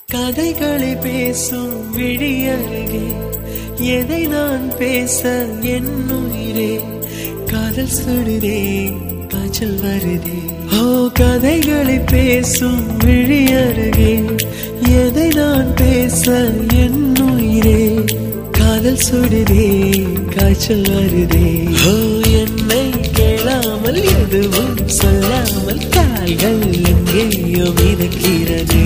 கதைகளை பேசும் விழியருகே எதை நான் பேச என் உயிரே காதல் சுடுதே காய்ச்சல் வருதே ஓ கதைகளை பேசும் விழியருகே எதை நான் பேச என் உயிரே காதல் சுடுதே காய்ச்சல் வருதே ஓ என்னை கேளாமல் எதுவும் சொல்லாமல் கால்கள் எங்கேயோ மிதக்கிறது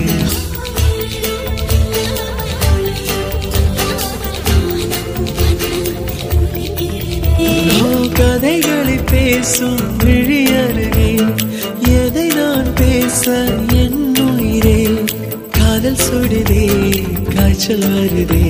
ஓ கதைகளை பேசும் விழியருகே எதை நான் பேச என் உயிரே காதல் சுடுதே காய்ச்சல் வருதே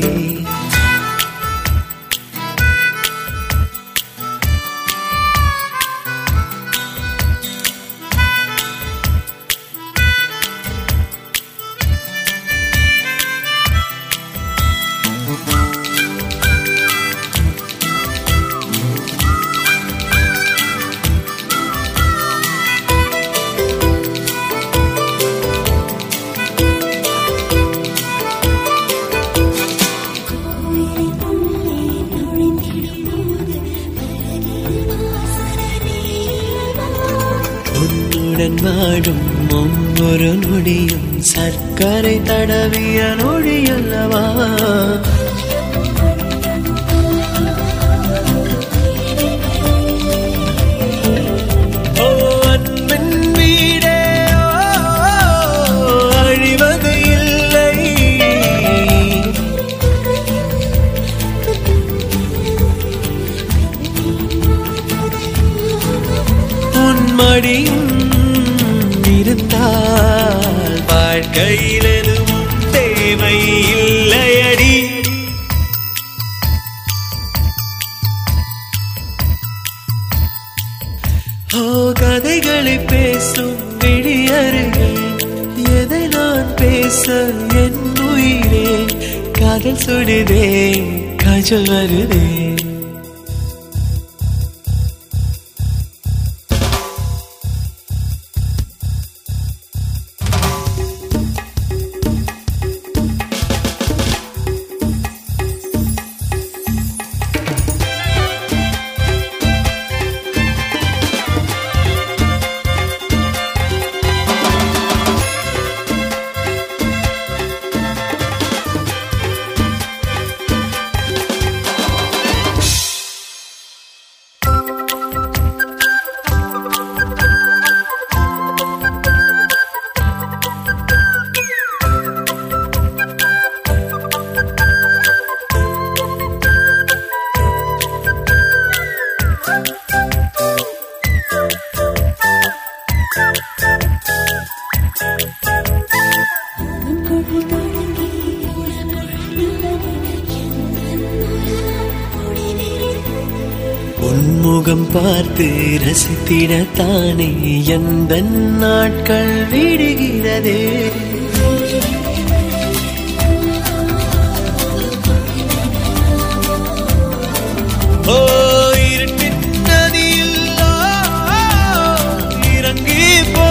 உன்னுடன் வாடும் ஒவ்வொரு நொடியும் சர்க்கரை தடவிய நொடியல்லவா ஓ அன்பின் வீடே ஓ, அழிவது இல்லை உன்மடியும் இருந்தால் வாழ்க்கையில் எதுவும் தேவை இல்லையடி ஓ கதைகளை பேசும் விழியருகே எதை நான் பேச என் உயிரே காதல் சுடுதே காய்ச்சல் வருதே உன்முகம் பார்த்து ரசித்திடத்தானே எந்த நாட்கள் விடுகிறதே ஓ இருட்டின் நதியில் ஆ, இறங்கி போ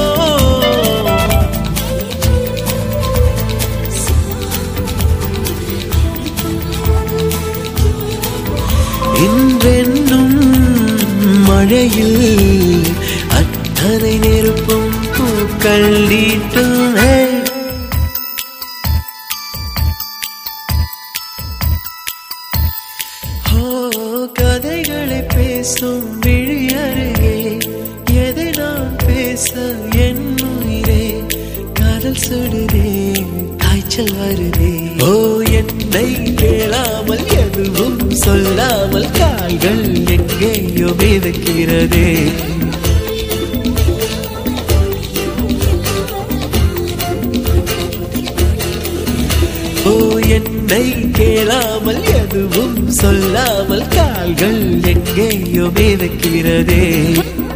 இன்றென்னும் மழையில் அத்தனை நெருப்பும் பூக்கள் நீட்டுமே ஓ கதைகளை பேசும் விழியருகே எதை நான் பேச என் உயிரே காதல் சுடுதே காய்ச்சல் வருதே ஓ என்னை கேளாமல் எதுவும் சொல்லாமல் கால்கள் எங்கேயோ மிதக்கிறதே ஓ என்னை கேளாமல் எதுவும் சொல்லாமல் கால்கள் எங்கேயோ மிதக்கிறதே